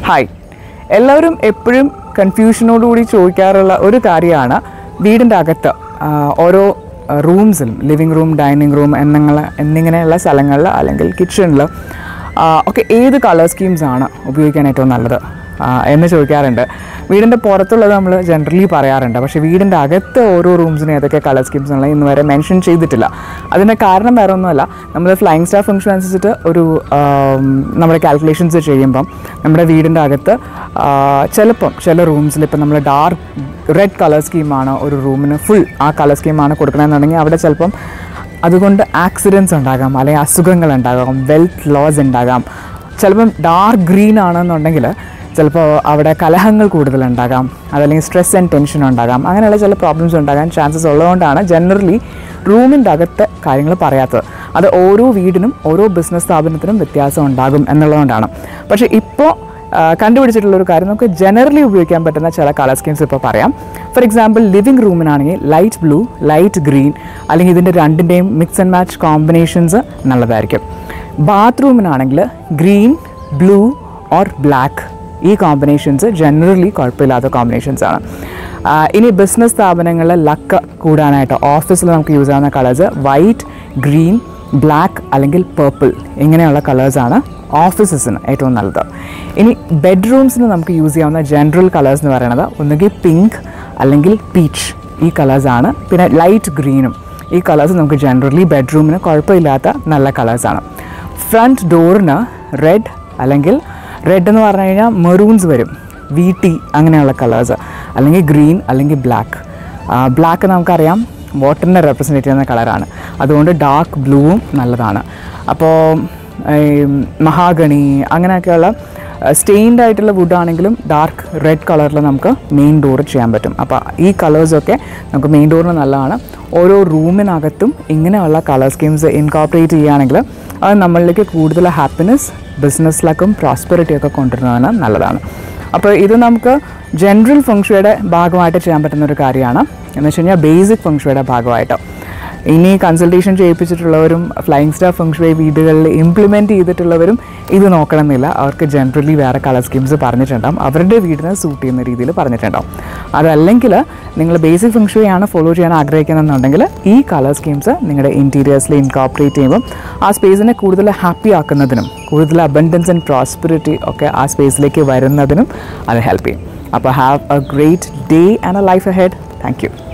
hi എല്ലാവരും എപ്പോഴും കൺഫ്യൂഷനോടുകൂടി ചോദിക്കാറുള്ള ഒരു കാര്യമാണ് വീടിൻ്റെ അകത്ത് ആ, ഓരോ റൂംസിലും ലിവിങ് റൂം ഡൈനിങ് റൂം എന്നിങ്ങനെ എന്നിങ്ങനെയുള്ള സ്ഥലങ്ങളിൽ അല്ലെങ്കിൽ കിച്ചണിൽ ഒക്കെ ഏത് കളർ സ്കീംസ് ആണ് ഉപയോഗിക്കാൻ ഏറ്റവും നല്ലത് ആ, എന്ന് ചോദിക്കാറുണ്ട് വീടിൻ്റെ പുറത്തുള്ളത് നമ്മൾ ജനറലി പറയാറുണ്ട് പക്ഷേ വീടിൻ്റെ അകത്ത് ഓരോ റൂംസിനും ഏതൊക്കെ കളർ സ്കീംസ് ഉള്ളത് ഇന്ന് വരെ മെൻഷൻ ചെയ്തിട്ടില്ല അതിൻ്റെ കാരണം വേറെ ഒന്നുമല്ല നമ്മൾ ഫ്ലൈങ് സ്റ്റാർ ഫംഗ്ഷൻ അനുസരിച്ചിട്ട് ഒരു ആം, നമ്മുടെ കാൽക്കുലേഷൻസ് ചെയ്യുമ്പം നമ്മുടെ വീടിൻ്റെ അകത്ത് ആ, ചിലപ്പം ചില റൂംസിൽ ഇപ്പം നമ്മൾ ഡാർക്ക് റെഡ് കളർ സ്കീമാണ് ഒരു റൂമിന് ഫുൾ ആ കളർ സ്കീമാണ് കൊടുക്കണമെന്നുണ്ടെങ്കിൽ അവിടെ ചിലപ്പം അതുകൊണ്ട് ആക്സിഡൻസ് ഉണ്ടാകാം അല്ലെങ്കിൽ അസുഖങ്ങൾ ഉണ്ടാകാം വെൽത്ത് ലോസ് ഉണ്ടാകാം ചിലപ്പം ഡാർക്ക് ഗ്രീൻ ആണെന്നുണ്ടെങ്കിൽ ചിലപ്പോൾ അവിടെ കലഹങ്ങൾ കൂടുതലുണ്ടാകാം അതല്ലെങ്കിൽ സ്ട്രെസ് ആൻഡ് ടെൻഷൻ ഉണ്ടാകാം അങ്ങനെയുള്ള ചില പ്രോബ്ലംസ് ഉണ്ടാകാൻ ചാൻസസ് ഉള്ളതുകൊണ്ടാണ് ജനറലി റൂമിൻ്റെ അകത്തെ കാര്യങ്ങൾ പറയാത്തത് അത് ഓരോ വീടിനും ഓരോ ബിസിനസ് സ്ഥാപനത്തിനും വ്യത്യാസം ഉണ്ടാകും എന്നുള്ളതുകൊണ്ടാണ് പക്ഷേ ഇപ്പോൾ കണ്ടുപിടിച്ചിട്ടുള്ള ഒരു കാര്യം നമുക്ക് ജനറലി ഉപയോഗിക്കാൻ പറ്റുന്ന ചില കളർ സ്കീംസ് ഇപ്പോൾ പറയാം ഫോർ എക്സാമ്പിൾ ലിവിംഗ് റൂമിനാണെങ്കിൽ ലൈറ്റ് ബ്ലൂ ലൈറ്റ് ഗ്രീൻ അല്ലെങ്കിൽ ഇതിൻ്റെ രണ്ടിൻ്റെയും മിക്സ് ആൻഡ് മാച്ച് കോമ്പിനേഷൻസ് നല്ലതായിരിക്കും ബാത്റൂമിനാണെങ്കിൽ ഗ്രീൻ ബ്ലൂ ഓർ ബ്ലാക്ക് ഈ കോമ്പിനേഷൻസ് ജനറലി കുഴപ്പമില്ലാത്ത കോമ്പിനേഷൻസ് ആണ് ആ, ഇനി ബിസിനസ് സ്ഥാപനങ്ങളിൽ ലക്ക് കൂടാനായിട്ട് ഓഫീസിൽ നമുക്ക് യൂസ് ആവുന്ന കളേഴ്സ് വൈറ്റ് ഗ്രീൻ ബ്ലാക്ക് അല്ലെങ്കിൽ പേർപ്പിൾ ഇങ്ങനെയുള്ള കളേഴ്സാണ് ഓഫീസസിന് ഏറ്റവും നല്ലത് ഇനി ബെഡ്റൂംസിന് നമുക്ക് യൂസ് ചെയ്യാവുന്ന ജനറൽ കളേഴ്സ് എന്ന് പറയുന്നത് ഒന്നുകിൽ പിങ്ക് അല്ലെങ്കിൽ പീച്ച് ഈ കളേഴ്സാണ് പിന്നെ ലൈറ്റ് ഗ്രീനും ഈ കളേഴ്സ് നമുക്ക് ജനറലി ബെഡ്റൂമിന് കുഴപ്പമില്ലാത്ത നല്ല കളേഴ്സാണ് ഫ്രണ്ട് ഡോറിന് റെഡ് അല്ലെങ്കിൽ റെഡ് എന്ന് പറഞ്ഞു കഴിഞ്ഞാൽ മെറൂൺസ് വരും വി ടി അങ്ങനെയുള്ള കളേഴ്സ് അല്ലെങ്കിൽ ഗ്രീൻ അല്ലെങ്കിൽ ബ്ലാക്ക് ബ്ലാക്ക് നമുക്കറിയാം വാട്ടറിനെ റെപ്രസെൻറ്റ് ചെയ്യുന്ന കളറാണ് അതുകൊണ്ട് ഡാർക്ക് ബ്ലൂവും നല്ലതാണ് അപ്പോൾ മഹാഗണി അങ്ങനെയൊക്കെയുള്ള സ്റ്റെയിൻഡ് ആയിട്ടുള്ള വുഡ് ആണെങ്കിലും ഡാർക്ക് റെഡ് കളറിൽ നമുക്ക് മെയിൻ ഡോർ ചെയ്യാൻ പറ്റും അപ്പോൾ ഈ കളേഴ്സൊക്കെ നമുക്ക് മെയിൻ ഡോറിന് നല്ലതാണ് ഓരോ റൂമിനകത്തും ഇങ്ങനെയുള്ള കളർ സ്കീംസ് ഇൻകോപ്പറേറ്റ് ചെയ്യുകയാണെങ്കിൽ അത് നമ്മളിലേക്ക് കൂടുതൽ ഹാപ്പിനെസ് ബിസിനസ്സിലേക്കും പ്രോസ്പെറിറ്റി ഒക്കെ കൊണ്ടുവരുന്നതിന് നല്ലതാണ് അപ്പോൾ ഇത് നമുക്ക് ജനറൽ ഫംഗ്ഷയുടെ ഭാഗമായിട്ട് ചെയ്യാൻ പറ്റുന്ന ഒരു കാര്യമാണ് എന്ന് വെച്ച് കഴിഞ്ഞാൽ ബേസിക് ഫംഗ്ഷയുടെ ഭാഗമായിട്ട് ഇനി കൺസൾട്ടേഷൻ ചെയ്യിപ്പിച്ചിട്ടുള്ളവരും ഫ്ലൈങ് സ്റ്റാർ ഫംഗ്ഷവേ വീടുകളിൽ ഇംപ്ലിമെൻറ്റ് ചെയ്തിട്ടുള്ളവരും ഇത് നോക്കണമെന്നില്ല അവർക്ക് ജനറലി വേറെ കളർ സ്കീംസ് പറഞ്ഞിട്ടുണ്ടാവും അവരുടെ വീടിന് സൂട്ട് ചെയ്യുന്ന രീതിയിൽ പറഞ്ഞിട്ടുണ്ടാവും അതല്ലെങ്കിൽ നിങ്ങൾ ബേസിക് ഫംഗ്ഷവേ ആണ് ഫോളോ ചെയ്യാൻ ആഗ്രഹിക്കുന്നതെന്നുണ്ടെങ്കിൽ ഈ കളർ സ്കീംസ് നിങ്ങളുടെ ഇൻറ്റീരിയേഴ്സിൽ ഇൻകോപ്പറേറ്റ് ചെയ്യുമ്പം ആ സ്പേസിനെ കൂടുതൽ ഹാപ്പി ആക്കുന്നതിനും കൂടുതൽ അബൻഡൻസ് ആൻഡ് പ്രോസ്പെറിറ്റി ഒക്കെ ആ സ്പേസിലേക്ക് വരുന്നതിനും അത് ഹെൽപ്പ് ചെയ്യും അപ്പോൾ have a great day and a life ahead thank U